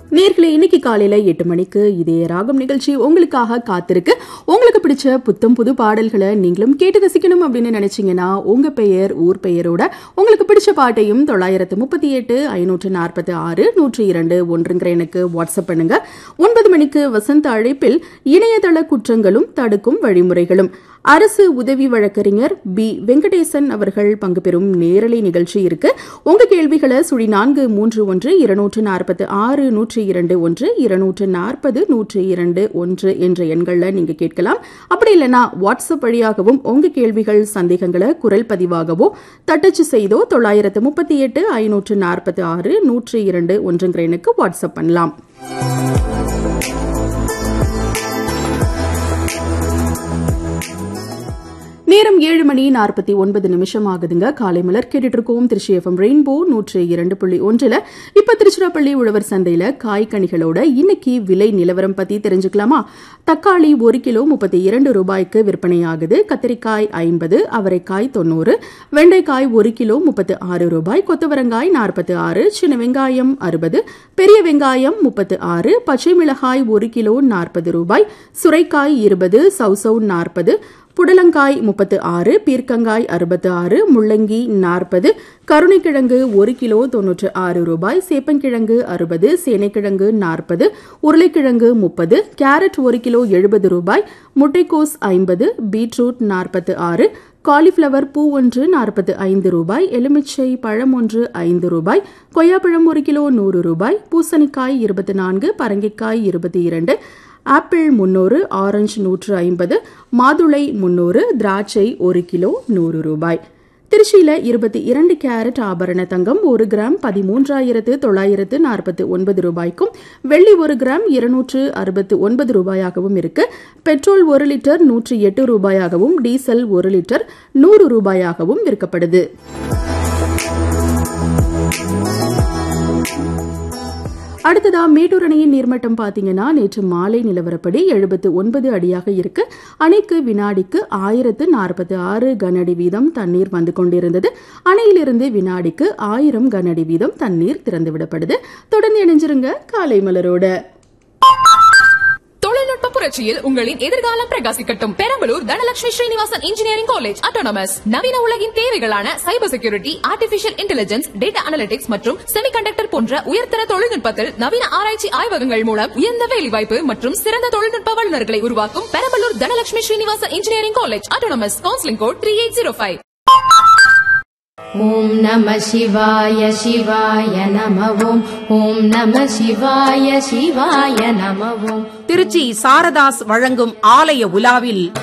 நேர்களே இன்னைக்கு காலையில எட்டு மணிக்கு இதே ராகம் நிகழ்ச்சி உங்களுக்காக காத்திருக்கு உங்களுக்கு பிடிச்ச புத்தம் புது பாடல்களை நீங்களும் கேட்டு ரசிக்கணும் அப்படின்னு நினைச்சீங்கன்னா உங்க பெயர் ஊர் பெயரோட உங்களுக்கு பிடிச்ச பாட்டையும் தொள்ளாயிரத்து முப்பத்தி எட்டு ஐநூற்று நாற்பத்தி ஆறு நூற்றி இரண்டு ஒன்றுங்கிற எனக்கு வாட்ஸ்அப் பண்ணுங்க ஒன்பது மணிக்கு வசந்த அழைப்பில் இணையதள குற்றங்களும் தடுக்கும் வழிமுறைகளும் அரசு உதவி வழக்கறிஞர் பி வெங்கடேசன் அவர்கள் பங்கு பெறும் நேரலை நிகழ்ச்சி இருக்கு உங்க கேள்விகளை சுழி நான்கு மூன்று ஒன்று இருநூற்று நாற்பத்தி ஆறு நூற்றி இரண்டு ஒன்று இருநூற்று நாற்பது நூற்றி இரண்டு ஒன்று என்ற எண்களில் நீங்க கேட்கலாம் அப்படி இல்லைன்னா வாட்ஸ்அப் வழியாகவும் உங்க கேள்விகள் சந்தேகங்களை குரல் பதிவாகவோ தட்டச்சு செய்தோ தொள்ளாயிரத்து முப்பத்தி எட்டு ஐநூற்று நாற்பத்தி ஆறு நூற்றி இரண்டு ஒன்றுங்கிற எண்ணுக்கு வாட்ஸ்அப் பண்ணலாம் நேரம் ஏழு மணி நாற்பத்தி ஒன்பது நிமிஷம் ஆகுதுங்க காலை மலர் கேட்டுட்டு இருக்கோம் திருச்சி எஃப்எம் ரெயின்போ நூற்று இரண்டு புள்ளி ஒன்றுல இப்ப திருச்சிராப்பள்ளி உழவர் சந்தையில காய்கனிகளோட இன்னைக்கு விலை நிலவரம் பத்தி தெரிஞ்சுக்கலாமா தக்காளி ஒரு கிலோ முப்பத்தி இரண்டு ரூபாய்க்கு விற்பனையாகுது கத்திரிக்காய் ஐம்பது அவரைக்காய் தொண்ணூறு வெண்டைக்காய் ஒரு கிலோ முப்பத்து ஆறு ரூபாய் கொத்தவரங்காய் நாற்பத்தி ஆறு சின்ன வெங்காயம் அறுபது பெரிய வெங்காயம் முப்பத்து ஆறு பச்சை மிளகாய் ஒரு கிலோ நாற்பது ரூபாய் சுரைக்காய் இருபது சௌசௌ நாற்பது புடலங்காய் முப்பத்து ஆறு பீர்க்கங்காய் அறுபத்து ஆறு முள்ளங்கி நாற்பது கருணைக்கிழங்கு ஒரு கிலோ தொன்னூற்று ஆறு ரூபாய் சேப்பங்கிழங்கு அறுபது சேனைக்கிழங்கு நாற்பது உருளைக்கிழங்கு முப்பது கேரட் ஒரு கிலோ எழுபது ரூபாய் முட்டைக்கோஸ் ஐம்பது பீட்ரூட் நாற்பத்து ஆறு காலிஃப்ளவர் பூ ஒன்று நாற்பத்து ஐந்து ரூபாய் எலுமிச்சை பழம் ஒன்று ஐந்து ரூபாய் கொய்யாப்பழம் ஒரு கிலோ நூறு ரூபாய் பூசணிக்காய் இருபத்தி நான்கு பரங்கிக்காய் இருபத்தி இரண்டு ஆப்பிள் முன்னூறு ஆரஞ்சு நூற்று ஐம்பது மாதுளை முன்னூறு திராட்சை ஒரு கிலோ நூறு ரூபாய் திருச்சியில இருபத்தி இரண்டு கேரட் ஆபரண தங்கம் ஒரு கிராம் பதிமூன்றாயிரத்து தொள்ளாயிரத்து நாற்பத்தி ஒன்பது ரூபாய்க்கும் வெள்ளி ஒரு கிராம் இருநூற்று அறுபத்து ஒன்பது ரூபாயாகவும் இருக்கு பெட்ரோல் ஒரு லிட்டர் நூற்றி எட்டு ரூபாயாகவும் டீசல் ஒரு லிட்டர் நூறு ரூபாயாகவும் விற்கப்படுது அடுத்ததா மேட்டூர் அணையின் நீர்மட்டம் பாத்தீங்கன்னா நேற்று மாலை நிலவரப்படி எழுபத்து ஒன்பது அடியாக இருக்கு அணைக்கு வினாடிக்கு ஆயிரத்து நாற்பத்தி ஆறு கனஅடி வீதம் தண்ணீர் வந்து கொண்டிருந்தது அணையிலிருந்து வினாடிக்கு ஆயிரம் கனஅடி வீதம் தண்ணீர் திறந்துவிடப்படுது தொடர்ந்து இணைஞ்சிருங்க காலை மலரோட தொழில்நுட்ப புரட்சியில் உங்களின் எதிர்காலம் பிரகாசிக்கட்டும் Perambalur Dhanalakshmi Srinivasan engineering college autonomous நவீன உலகின் தேவைகளான cyber security artificial intelligence data analytics மற்றும் செமிகண்டக்டர் போன்ற உயர்தர தொழில்நுட்பத்தில் நவீன ஆராய்ச்சி ஆய்வகங்கள் மூலம் உயர்ந்த வேலைவாய்ப்பு மற்றும் சிறந்த தொழில்நுட்ப வல்லுநர்களை உருவாக்கும் Perambalur Dhanalakshmi Srinivasan engineering college autonomous counselling code three eight zero five ॐ नमः शिवाय शिवाय नमः ॐ ॐ नमः शिवाय शिवाय नमः ॐ திருச்சி சாரதாஸ் வழங்கும் ஆலய உலாவில்